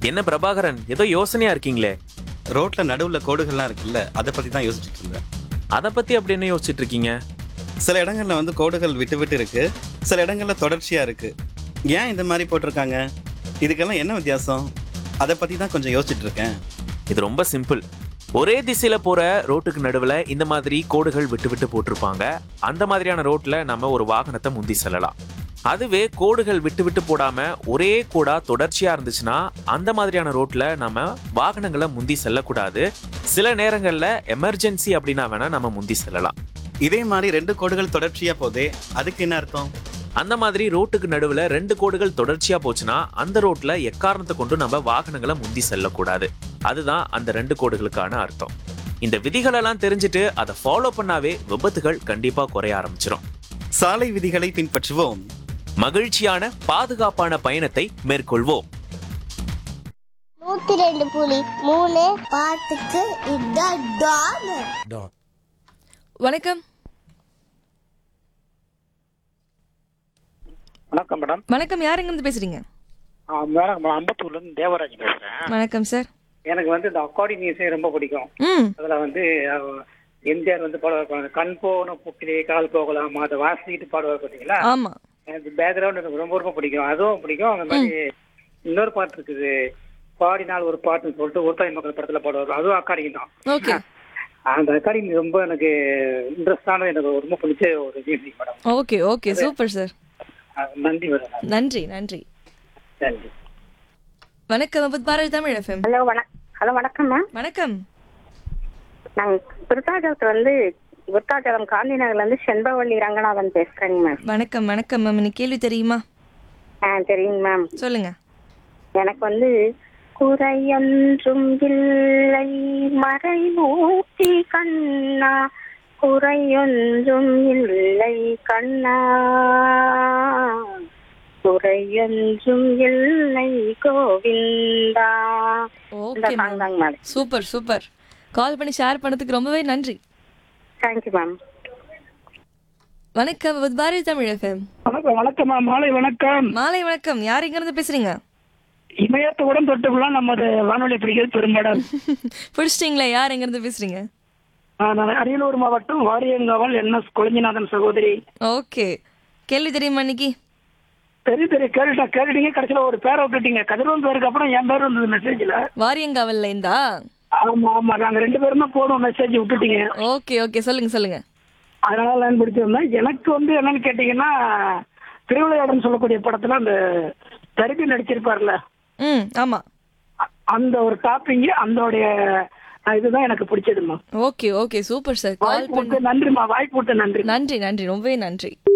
என்ன பிரபாகரன் ஏதோ யோசனையா இருக்கீங்களே ரோட்ல நடுவுல கோடுகள்லாம் இருக்குல்ல அதை பத்தி தான் யோசிச்சுட்டு இருந்தேன் அதை பத்தி அப்படி என்ன யோசிச்சுட்டு இருக்கீங்க சில இடங்கள்ல வந்து கோடுகள் விட்டு விட்டு இருக்கு சில இடங்கள்ல தொடர்ச்சியா இருக்கு ஏன் இந்த மாதிரி போட்டிருக்காங்க இதுக்கெல்லாம் என்ன வித்தியாசம் அதை பத்தி தான் கொஞ்சம் யோசிச்சுட்டு இருக்கேன் இது ரொம்ப சிம்பிள் ஒரே திசையில போற ரோட்டுக்கு நடுவுல இந்த மாதிரி கோடுகள் விட்டு விட்டு போட்டிருப்பாங்க அந்த மாதிரியான ரோட்ல நம்ம ஒரு வாகனத்தை முந்தி செல்லலாம் அதுவே கோடுகள் விட்டு விட்டு போடாம ஒரே கோடா தொடர்ச்சியா இருந்துச்சுன்னா அந்த மாதிரியான ரோட்ல நம்ம வாகனங்களை முந்தி செல்லக்கூடாது சில நேரங்கள்ல எமர்ஜென்சி அப்படின்னா வேணா நம்ம முந்தி செல்லலாம் இதே மாதிரி ரெண்டு கோடுகள் தொடர்ச்சியா போதே அதுக்கு என்ன அர்த்தம் அந்த மாதிரி ரோட்டுக்கு நடுவுல ரெண்டு கோடுகள் தொடர்ச்சியா போச்சுன்னா அந்த ரோட்ல எக்காரணத்தை கொண்டு நம்ம வாகனங்களை முந்தி செல்லக்கூடாது அதுதான் அந்த ரெண்டு கோடுகளுக்கான அர்த்தம் இந்த விதிகளெல்லாம் தெரிஞ்சுட்டு அதை ஃபாலோ பண்ணாவே விபத்துகள் கண்டிப்பா குறைய ஆரம்பிச்சிடும் சாலை விதிகளை பின்பற்றுவோம் மகிழ்ச்சியான பாதுகாப்பான பயணத்தை மேற்கொள்வோம் நூத்தி ரெண்டு புலி மூணு பாட்டுக்கு இதான் டான் வணக்கம் வணக்கம் மேடம் வணக்கம் யாருங்க இருந்து பேசுறீங்க ஆ, மேடம் நான் அம்பத்தூர்லேருந்து தேவராஜ் பேசுகிறேன் வணக்கம் சார் எனக்கு வந்து இந்த அக்கார்டிங் இசை ரொம்ப பிடிக்கும் ம் அதில் வந்து அஹ், எம்ஜிஆர் வந்து பாடுவார் கண் போன புக்கிலே கால் போகலாம் அதை வாசிக்கிட்டு பாடுவார் பார்த்தீங்களா ஆமா எனக்கு பேக்ரவுண்ட் எனக்கு ரொம்ப ரொம்ப பிடிக்கும் அதுவும் பிடிக்கும் அந்த மாதிரி இன்னொரு பாட்டு இருக்குது பாடினால் ஒரு பாட்டுன்னு சொல்லிட்டு ஒருத்தாய் மக்கள் படத்தில் பாடுவார் அதுவும் அக்காடிங் தான் ஓகே அந்த அக்காடிங் ரொம்ப எனக்கு இன்ட்ரெஸ்டான எனக்கு ரொம்ப பிடிச்ச ஒரு music madam okay okay super sir அஹ், நன்றி மேடம் நன்றி நன்றி நன்றி வணக்கம் with Bharathi Tamil FM hello வணக் ஹலோ வணக்கம் மேம் வணக்கம் நாங்கள் விருத்தாச்சலத்துல வந்து விருத்தாச்சலம் காந்தி நகர்ல இருந்து செண்பவள்ளி ரங்கநாதன் பேசுறேங்க மேம் வணக்கம் வணக்கம் மேம் இன்னைக்கு கேள்வி தெரியுமா ஆ தெரியுங்க மேம் சொல்லுங்க எனக்கு வந்து குறையொன்றும் இல்லை மறைமூர்த்தி கண்ணா குறையொன்றும் இல்லை கண்ணா குறையொன்றும் இல்லை கோவிந்தா இந்த ஓகே சாங் தாங்க மேம் சூப்பர் சூப்பர் கால் பண்ணி ஷேர் பண்ணதுக்கு ரொம்பவே நன்றி தேங்க்யூ மேம் வணக்கம் வித் பாரதி தமிழ் எஃப்எம் வணக்கம் வணக்கம்மா மாலை வணக்கம் மாலை வணக்கம் யார் எங்க இருந்து பேசுறீங்க இமயத்துடன் தொட்டுக்குலாம் நமது வானொலி பிடிக்கிறது பெரும்படம் பிடிச்சிட்டீங்களா யார் எங்க இருந்து பேசுறீங்க நான் அரியலூர் மாவட்டம் வாரியங்காவல் என் எஸ் கொளஞ்சிநாதன் சகோதரி ஓகே கேள்வி தெரியுமா இன்னைக்கு பெரிய பெரிய கேள்விட்டா கேட்டுட்டீங்க கடைசியில ஒரு பேரை விட்டுட்டீங்க கதிரவன் பேருக்கு அப்புறம் என் பேர் வந்தது மெசேஜ்ல வாரியங்காவல்ல இருந்தா ஆமா ஆமா நாங்க ரெண்டு பேரும் தான் போடுவோம் மெசேஜ் விட்டுட்டீங்க ஓகே ஓகே சொல்லுங்க சொல்லுங்க அதனால லைன் பிடிச்சிருந்தேன் எனக்கு வந்து என்னன்னு கேட்டீங்கன்னா திருவிளையாடன்னு சொல்லக்கூடிய படத்துல அந்த தருப்பி நடிச்சிருப்பார்ல ம் ஆமா அ- அந்த ஒரு டாப்பிங் அந்தோடைய அஹ், இதுதான் எனக்கு பிடிச்சதுமா okay okay super sir call வாய்ப்பு பண்ணி விட்டு நன்றிம்மா வாய்ப்பு விட்டு நன்றி நன்றி நன்றி ரொம்பவே நன்றி